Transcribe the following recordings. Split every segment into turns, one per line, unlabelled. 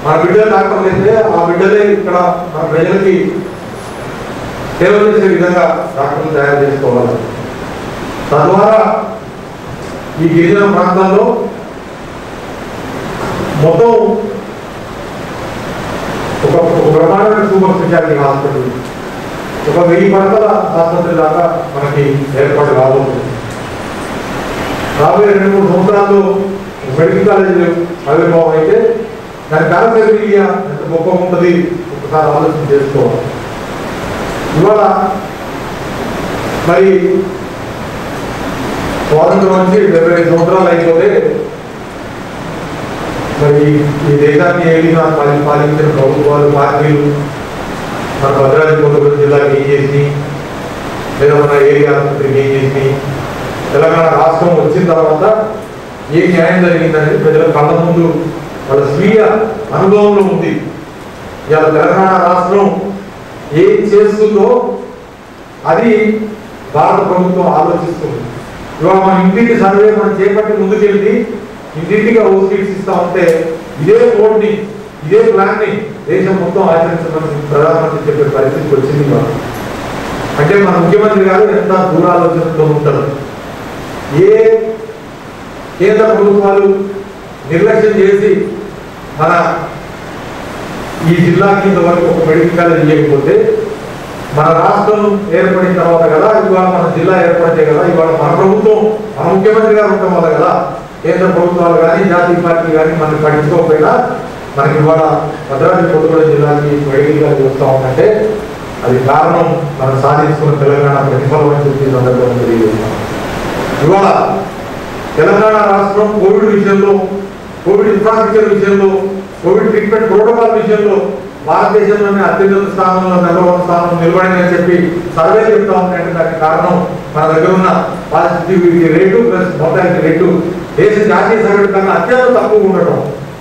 మన బిడ్డలు డాక్టర్లు అయితే ఆ బిడ్డలే ఇక్కడ మన ప్రజలకి సేవ చేసే విధంగా డాక్టర్లు తయారు చేసుకోవాలి తద్వారా ఈ గిరిజన ప్రాంతాల్లో మొత్తం ఒక ఒక బ్రహ్మాండమైన సూపర్ స్పెషాలిటీ హాస్పిటల్ ఒక వెయ్యి పడకల ఆసుపత్రి దాకా మనకి ఏర్పాటు రాబోతుంది రాబోయే రెండు మూడు సంవత్సరాల్లో మెడికల్ కాలేజీలు ఆవిర్భావం అయితే దాని పారాసెమిలియా ఎంత గొప్పగా ఉంటుంది ఒకసారి ఆలోచన చేసుకోవాలి ఇవాళ మరి స్వాతంత్రం వచ్చి డెబ్బై ఐదు సంవత్సరాలు అయిపోతే మరి ఈ దేశాన్ని ఏలిన పాలి పాలించిన ప్రభుత్వాలు పార్టీలు మన భద్రాద్రి కొత్తగూడెం జిల్లాకి ఏం చేసి లేదా మన ఏరియా ఆసుపత్రికి ఏం చేసి తెలంగాణ రాష్ట్రం వచ్చిన తర్వాత ఏ న్యాయం జరిగిందని ప్రజల కళ్ళ ముందు వాళ్ళ స్వీయ అనుభవంలో ఉంది ఇవాళ తెలంగాణ రాష్ట్రం ఏం చేస్తుందో అది భారత ప్రభుత్వం ఆలోచిస్తుంది ఇవాళ మన ఇంటింటి సర్వే మనం చేపట్టి ముందుకెళ్ళి ఇంటింటిగా ఓ సీట్స్ ఇస్తా ఉంటే ఇదే బోర్డుని ఇదే ప్లాన్ ని దేశం మొత్తం ఆచరించమని ప్రధానమంత్రి చెప్పే పరిస్థితికి వచ్చింది ఇవాళ. అంటే మన ముఖ్యమంత్రి గారు ఎంత దూరాలోచనతో ఉంటారు ఏ కేంద్ర ప్రభుత్వాలు నిర్లక్ష్యం చేసి మన ఈ జిల్లాకి ఇంతవరకు ఒక మెడికల్ కాలేజ్ చేయకపోతే మన రాష్ట్రం ఏర్పడిన తర్వాత కదా ఇవాళ మన జిల్లా ఏర్పడితే కదా ఇవాళ మన ప్రభుత్వం మన ముఖ్యమంత్రి గారు ఉండటం వల్ల కదా కేంద్ర ప్రభుత్వాలు కానీ జాతీయ పార్టీ కానీ మనకి పట్టించుకోకపోయినా మనకి ఇవాళ భద్రాద్రి కొత్తగూడెం జిల్లాకి మెడికల్ కాలేజ్ వస్తా ఉందంటే అది కారణం మనం సాధించుకున్న తెలంగాణ ప్రతిఫలం అని చెప్పి ఈ సందర్భంగా తెలియజేస్తున్నాం ఇవాళ తెలంగాణ రాష్ట్రం కోవిడ్ విషయంలో కోవిడ్ ఇన్ఫ్రాస్ట్రక్చర్ విషయంలో కోవిడ్ ట్రీట్మెంట్ ప్రోటోకాల్ విషయంలో భారతదేశంలోనే అత్యున్నత స్థానంలో నెంబర్ వన్ స్థానం నిలబడిందని చెప్పి సర్వే చెప్తా ఉన్నాయంటే దానికి కారణం మన దగ్గర ఉన్న positivity rate plus mortality rate దేశ జాతీయ సగటు కన్నా అత్యంత తక్కువ ఉండటం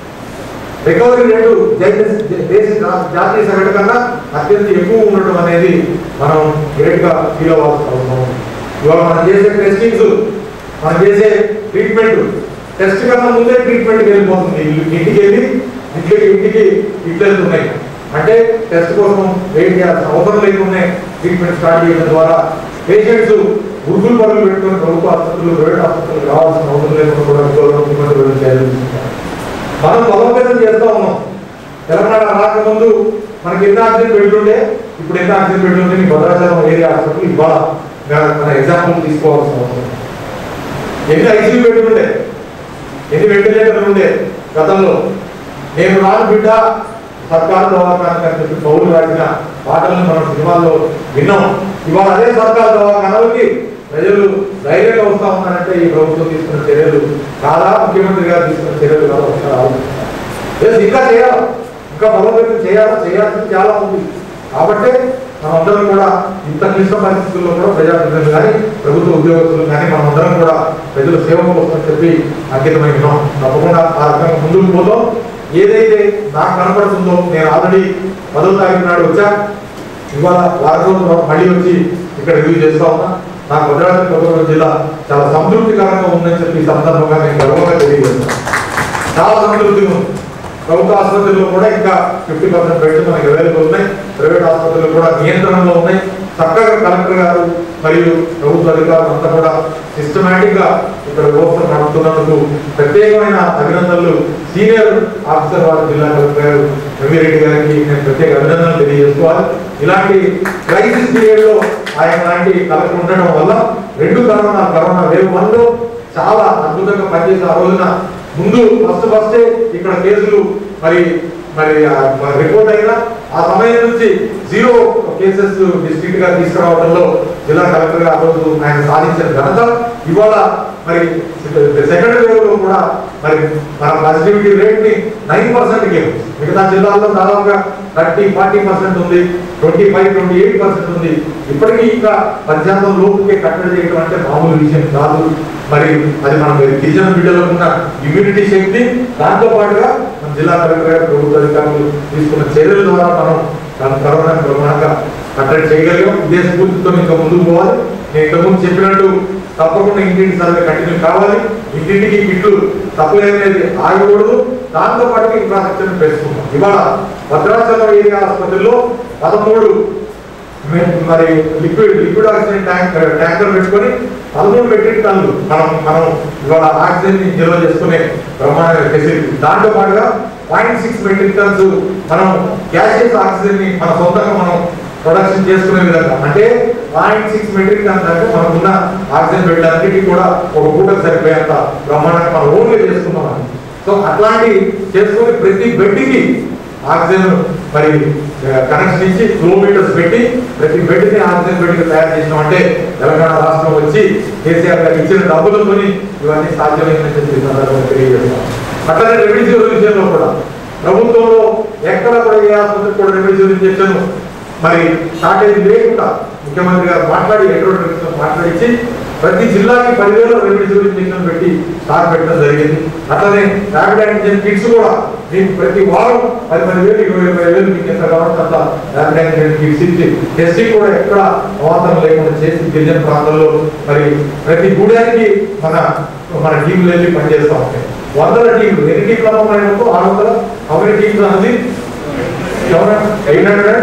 రికవరీ రేటు జై- దేశ జా- జాతీయ సగటు కన్నా అత్యంత ఎక్కువ ఉండటం అనేది మనం గ్రేట్ గా ఫీల్ అవ్వాల్సిన అవసరం ఉంది. ఇవాళ మనం చేసే టెస్టింగ్స్ మనం చేసే ట్రీట్మెంట్ టెస్ట్ కన్నా ముందే ట్రీట్మెంట్ వెళ్ళిపోతుంది ఇల్లు- ఇంటికి వెళ్ళి ఇంటికి ఇంటికి ఇట్లు వెళ్తున్నాయి అంటే టెస్ట్ కోసం వెయిట్ చేయాల్సిన అవసరం లేకుండా ట్రీట్మెంట్ స్టార్ట్ చేయడం ద్వారా పేషెంట్స్ గుర్తులు పనులు పెట్టుకుని ప్రభుత్వ ఆసుపత్రులు ప్రైవేట్ ఆసుపత్రులు రావాల్సిన అవసరం లేకుండా కూడా గౌరవ ముఖ్యమంత్రి గారు చర్యలు తీసుకుంటారు మనం బలోపేతం చేస్తా ఉన్నాం తెలంగాణ రాకముందు మనకి ఎన్ని ఆక్సిజన్ పెట్టుండే ఇప్పుడు ఎన్ని ఆక్సిజన్ పెట్టుంటే నీ భద్రాచలం ఏరియా హాస్పిటల్ ఇవాళ మన- మన ఎగ్జాంపుల్ తీసుకోవాల్సిన అవసరం ఉంది. ఎన్ని ఐసీయూ పెట్టుండే ఎన్ని వెంటిలేటర్లు ఉండే గతంలో నేను రాను బిడ్డ సర్కారు దవాఖానకు అని చెప్పి పౌరులు రాసిన పాటలను మనం సినిమాల్లో విన్నాం ఇవాళ అదే సర్కారు దవాఖానాలకి ప్రజలు ధైర్యంగా వస్తా ఉన్నారంటే ఈ ప్రభుత్వం తీసుకున్న చర్యలు కాదా ముఖ్యమంత్రి గారు తీసుకున్న చర్యలు కాదా ఒకసారి ఆలోచించాలి లేదు, ఇంకా చేయాలి ఇంకా బలోపేతం చేయాలి చేయాల్సింది చాలా ఉంది కాబట్టి మనమందరం కూడా ఇంత క్లిష్ట పరిస్థితుల్లో కూడా ప్రజాప్రతినిధులు కానీ ప్రభుత్వ ఉద్యోగస్తులు కానీ మనమందరం కూడా ప్రజల సేవ కోసం చెప్పి అంకితమై ఉన్నాం తప్పకుండా ఆ రకంగా ముందుకు పోతాం ఏదైతే నాకు కనపడుతుందో నేను ఆల్రెడీ పదో తారీఖు నాడు వచ్చా ఇవాళ వారం రోజులు మళ్ళీ వచ్చి ఇక్కడ రివ్యూ చేస్తా ఉన్నా నాకు భద్రాద్రి కొత్తగూడెం జిల్లా చాలా సంతృప్తికరంగా ఉందని చెప్పి ఈ సందర్భంగా నేను గర్వంగా తెలియజేస్తాను చాలా సంతృప్తిగా ఉంది ప్రభుత్వ ఆసుపత్రుల్లో కూడా ఇంకా ఫిఫ్టీ పర్సెంట్ బెడ్స్ మనకి అవైలబుల్ ఉన్నాయి ప్రైవేట్ ఆసుపత్రులు కూడా నియంత్రణలో ఉన్నాయి చక్కగా కలెక్టర్ గారు మరియు ప్రభుత్వ అధికారులు అంతా కూడా సిస్టమేటిక్ గా ఇక్కడ వ్యవస్థ నడుపుతున్నందుకు ప్రత్యేకమైన అభినందనలు సీనియర్ ఆఫీసర్ వారి జిల్లా కలెక్టర్ గారు రవిరెడ్డి గారికి నేను ప్రత్యేక అభినందనలు తెలియజేసుకోవాలి ఇలాంటి క్రైసిస్ పీరియడ్ లో ఆయన లాంటి కలెక్టర్ ఉండడం వల్ల రెండు కరోనా కరోనా వేవ్ వన్ లో చాలా అద్భుతంగా పనిచేసి ఆ రోజున ముందు ఫస్ట్ ఫస్టే ఇక్కడ కేసులు మరి మరి రిపోర్ట్ అయినా ఆ సమయం నుంచి జీరో కేసెస్ డిస్ట్రిక్ట్ గా తీసుకురావడంలో జిల్లా కలెక్టర్ గా ఆ రోజు ఆయన సాధించిన ఘనత ఇవాళ మరి సెకండ్ వేవ్ లో కూడా మరి మన పాజిటివిటీ రేట్ ని నైన్ పర్సెంట్ మిగతా జిల్లాల్లో దాదాపుగా థర్టీ ఫార్టీ పర్సెంట్ ఉంది twenty five twenty eight percent ఉంది ఇప్పటికీ ఇంకా పద్యాసం లోపుకే కట్టడి చేయడం అంటే మామూలు విషయం కాదు మరి అది మన గిరిజన బిడ్డలకు ఉన్న ఇమ్యూనిటీ శక్తి దాంతో పాటుగా మన జిల్లా కలెక్టర్ గారు ప్రభుత్వ అధికారులు తీసుకున్న చర్యల ద్వారా మనం దాని కరోనా ప్రమాణంగా కట్టడి చేయగలిగాం ఇదే స్ఫూర్తితో ఇంకా ముందుకు పోవాలి నేను ఇంతకుముందు చెప్పినట్టు తప్పకుండా ఇంటింటి సర్వే కంటిన్యూ కావాలి ఇంటింటికి కిట్లు సప్లై అనేది ఆగకూడదు దాంతో పాటు ఇన్ఫ్రాస్ట్రక్చర్ పెంచుకుంటాం ఇవాళ భద్రాచలం ఏరియా ఆసుపత్రిలో పదమూడు మె- మరి liquid liquid oxygen tank tanker పెట్టుకొని పదమూడు మెట్రిక్ టన్నులు మనం మనం ఇవాళ ఆక్సిజన్ ని నిల్వ చేసుకునే బ్రహ్మాండమైన ఫెసిలిటీ దాంతో పాటుగా పాయింట్ సిక్స్ మెట్రిక్ టన్స్ మనం గ్యాసెస్ ఆక్సిజన్ ని మన సొంతంగా మనం ప్రొడక్షన్ చేసుకునే విధంగా అంటే పాయింట్ సిక్స్ మెట్రిక్ టన్స్ అంటే మనకున్న ఆక్సిజన్ బెడ్ అన్నిటికీ కూడా ఒక పూటకు సరిపోయేంత బ్రహ్మాండంగా మనం ఓన్గా చేసుకున్నాం అది. సో అట్లాంటి చేసుకుని ప్రతి బెడ్కి ఆక్సిజన్ మరి కనెక్షన్ ఇచ్చి కిలోమీటర్స్ పెట్టి ప్రతి బెడ్ ని ఆక్సిజన్ బెడ్ తయారు చేసినాం అంటే తెలంగాణ రాష్ట్రం వచ్చి కేసీఆర్ గారు ఇచ్చిన డబ్బులతోని ఇవన్నీ సాధ్యమైందని చెప్పి ఈ సందర్భంగా తెలియజేస్తాం అట్లనే రెవెన్యూ విషయంలో కూడా ప్రభుత్వంలో ఎక్కడ కూడా ఏ ఆసుపత్రి కూడా రెవెన్యూ ఇంజక్షన్ మరి షార్టేజ్ లేకుండా ముఖ్యమంత్రి గారు మాట్లాడి ఎటువంటి మాట్లాడించి ప్రతి జిల్లాకి పదివేల రెవెన్యూ ఇంజక్షన్ పెట్టి స్టాక్ పెట్టడం జరిగింది అట్లనే ర్యాపిడ్ యాంటిజెన్ కిట్స్ కూడా మీకు ప్రతి వారం పది పది వేలు ఇరవై ఇరవై వేలు మీకు ఎంత కావాలంటే అంత ర్యాపిడ్ యాంటిజెన్ కిట్స్ ఇచ్చి టెస్టింగ్ కూడా ఎక్కడ అవాంతరం లేకుండా చేసి గిరిజన ప్రాంతాల్లో మరి ప్రతి గూడానికి మన మన టీంలు వెళ్ళి పనిచేస్తూ ఉంటాయి వందల టీంలు ఎన్ని టీంలు అమ్మకం ఆరు వందల అవన్నీ టీంలు అన్నది eight hundred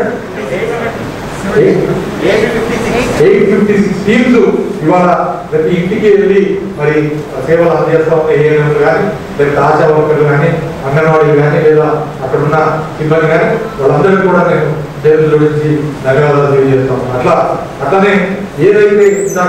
eight fifty six teams ఇవాళ ప్రతి ఇంటికి వెళ్ళి మరి సేవలు అందజేస్తా ఉన్నాయి ఏఎన్ఎంలు కానీ లేదా ఆశా వర్కర్లు కానీ అంగన్వాడీలు కానీ లేదా అక్కడ ఉన్న సిబ్బంది కానీ వాళ్ళందరికీ కూడా నేను చేతులు జోడించి ధన్యవాదాలు తెలియజేస్తాం అట్లా అట్లనే ఏదైతే ఇందాక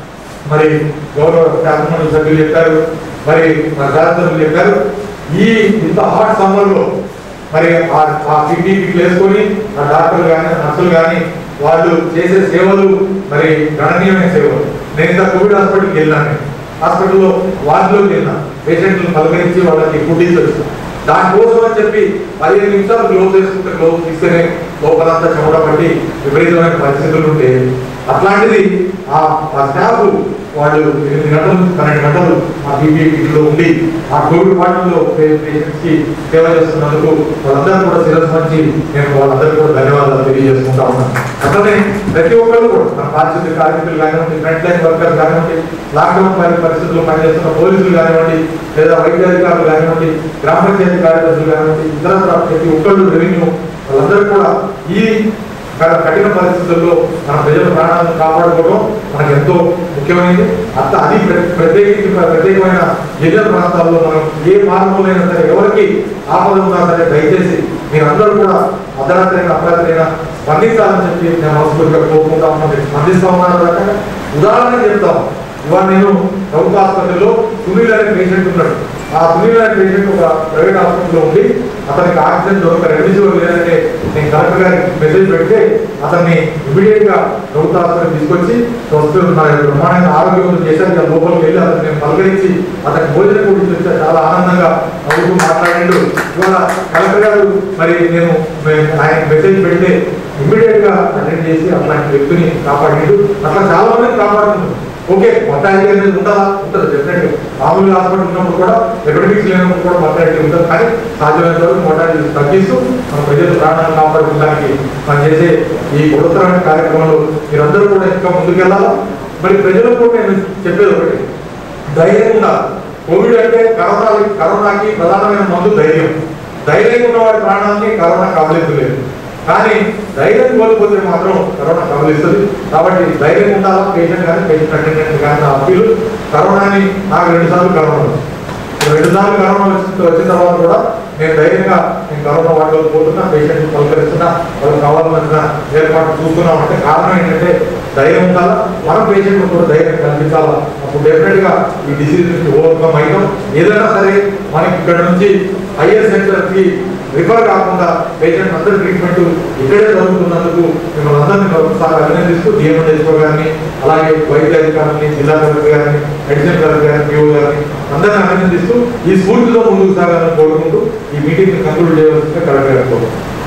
మరి గౌరవ శాసనమండలి సభ్యులు చెప్పారు మరి మన శాసనసభ్యులు చెప్పారు ఈ ఇంత హాట్ సమ్మర్ లో మరి ఆ- ఆ పీపీ కిట్లు వేసుకొని ఆ డాక్టర్లు కానీ నర్సులు కానీ వాళ్ళు చేసే సేవలు మరి గణనీయమైన సేవలు నేను ఇంత కోవిడ్ హాస్పిటల్కి వెళ్ళాను నేను. హాస్పిటల్లో వార్డులోకి వెళ్ళినా పేషెంట్లు పలకరించి వాళ్ళకి ఫుడ్ వచ్చాను దానికోసం అని చెప్పి పదిహేను నిమిషాలు గ్లోవ్స్ వేసుకుంటే గ్లోవ్స్ తీస్తేనే లోపలంతా చెమట పట్టి విపరీతమైన పరిస్థితులు ఉంటే అట్లాంటిది ఆ ఆ స్టాఫ్ వాళ్ళు ఎనిమిది గంటలు పన్నెండు గంటలు ఆ పీపీలో ఉండి ఆ కోవిడ్ వార్డులో పేషెంట్స్ కి సేవ చేస్తున్నందుకు వాళ్ళందరూ కూడా శిరస్సు మంచి నేను వాళ్ళందరికీ కూడా ధన్యవాదాలు తెలియజేసుకుంటా ఉన్నాను అట్లనే ప్రతి ఒక్కరు కూడా మన పారిశుద్ధ్య కార్మికులు కానివ్వండి ఫ్రంట్ లైన్ వర్కర్స్ కానివ్వండి లాక్డౌన్ పరి పరిస్థితుల్లో పనిచేస్తున్న పోలీసులు కానివ్వండి లేదా వైద్య అధికారులు కానివ్వండి గ్రామ పంచాయతీ కార్యదర్శులు కానివ్వండి ఇతర ప్రతి ఒక్కళ్ళు రెవెన్యూ వాళ్ళందరూ కూడా ఈ క- కఠిన పరిస్థితుల్లో మన ప్రజల ప్రాణాలను కాపాడుకోవడం మనకు ఎంతో ముఖ్యమైనది అంత అది ప్ర- ప్రత్యేకించి ప్ర- ప్రత్యేకమైన గిరిజన ప్రాంతాల్లో మనం ఏ మార్గంలోనైనా సరే ఎవరికి ఆపద ఉన్నా సరే దయచేసి మీరందరూ కూడా అర్ధరాత్రి అయినా అర్ధరాత్రి అయినా స్పందించాలని చెప్పి నేను మనస్ఫూర్తిగా కోరుకుంటా ఉన్నాను మీరు స్పందిస్తా ఉన్నారు రకంగా ఉదాహరణ చెప్తాం ఇవాళ నేను ప్రభుత్వ ఆసుపత్రిలో సునీల్ అనే పేషెంట్ ఉన్నాడు ఆ సునీల్ అనే పేషెంట్ ఒక ప్రైవేట్ హాస్పిటల్లో ఉండి అతనికి ఆక్సిజన్ దొరక రెవెన్యూ లేదంటే నేను కలెక్టర్ గారికి మెసేజ్ పెడితే అతన్ని ఇమీడియట్ గా ప్రభుత్వ హాస్పిటల్ తీసుకొచ్చి వస్తు నా బ్రహ్మాండంగా ఆరోగ్యం చేశారు ఇక లోపలికి వెళ్ళి అతన్ని నేను పలకరించి అతనికి భోజనం కూడా వచ్చి చాలా ఆనందంగా నవ్వుతూ మాట్లాడిండు ఇవాళ కలెక్టర్ గారు మరి నేను మే- ఆయన మెసేజ్ పెడితే ఇమీడియట్ గా అటెండ్ చేసి అట్లాంటి వ్యక్తిని కాపాడిండు అట్లా చాలా మందిని కాపాడుతున్నారు ఓకే మొట్టాలిటీ అనేది ఉండాలా ఉంటుంది డెఫినెట్ మామూలుగా హాస్పిటల్ ఉన్నప్పుడు కూడా ఎకడమిక్స్ లేనప్పుడు కూడా మొట్టాలిటీ ఉంటుంది కానీ సాధ్యమైనంత వరకు మొట్టాలిటీ తగ్గిస్తూ మన ప్రజల ప్రాణాలను కాపాడుకోవడానికి మనం చేసే ఈ గురుతరమైన కార్యక్రమంలో మీరందరూ కూడా ఇంకా ముందుకెళ్ళాలా మరి ప్రజలకు కూడా నేను చెప్పేది ఒకటి ధైర్యం ఉండాలి కోవిడ్ అంటే కరోనా కరోనాకి ప్రధానమైన మందు ధైర్యం ధైర్యం ఉన్న వాడి ప్రాణాన్ని కరోనా కబలించలేదు కానీ ధైర్యం కోల్పోతే మాత్రం కరోనా కబలిస్తుంది కాబట్టి ధైర్యం ఉండాలా పేషెంట్ కానీ పేషెంట్ అటెండెంట్ కానీ నా అప్పీలు కరోనాని నాకు రెండు సార్లు కరోనా వచ్చింది. రెండు సార్లు కరోనా వచ్చిన వచ్చిన తర్వాత కూడా నేను ధైర్యంగా నేను కరోనా వాటిలో పోతున్నా పేషెంట్ పలకరిస్తున్నా వాళ్ళకి కావాలన్న ఏర్పాటు చూస్తున్నాం అంటే కారణం ఏంటంటే ధైర్యం ఉండాలా మన పేషెంట్ కూడా ధైర్యం కల్పించాలా అప్పుడు డెఫినెట్ గా ఈ డిసీజ్ నుంచి ఓవర్కమ్ అవుతాం ఏదైనా సరే మనకి ఇక్కడ నుంచి హైయర్ సెంటర్ కి రిఫర్ కాకుండా పేషెంట్ అందరి ట్రీట్మెంట్ ఇక్కడే జరుగుతున్నందుకు మిమ్మల్ని అందరినీ మరొకసారి అభినందిస్తూ డిఎంఎస్ఓ గారిని అలాగే వైద్య అధికారులని జిల్లా కలెక్టర్ గారిని అడిషనల్ కలెక్టర్ గారిని పిఓ గారిని అందరిని అభినందిస్తూ ఈ స్ఫూర్తితో ముందుకు సాగాలని కోరుకుంటూ ఈ మీటింగ్ కంక్లూడ్ చేయవలసిందిగా కలెక్టర్ గారు కోరుకుంటున్నాను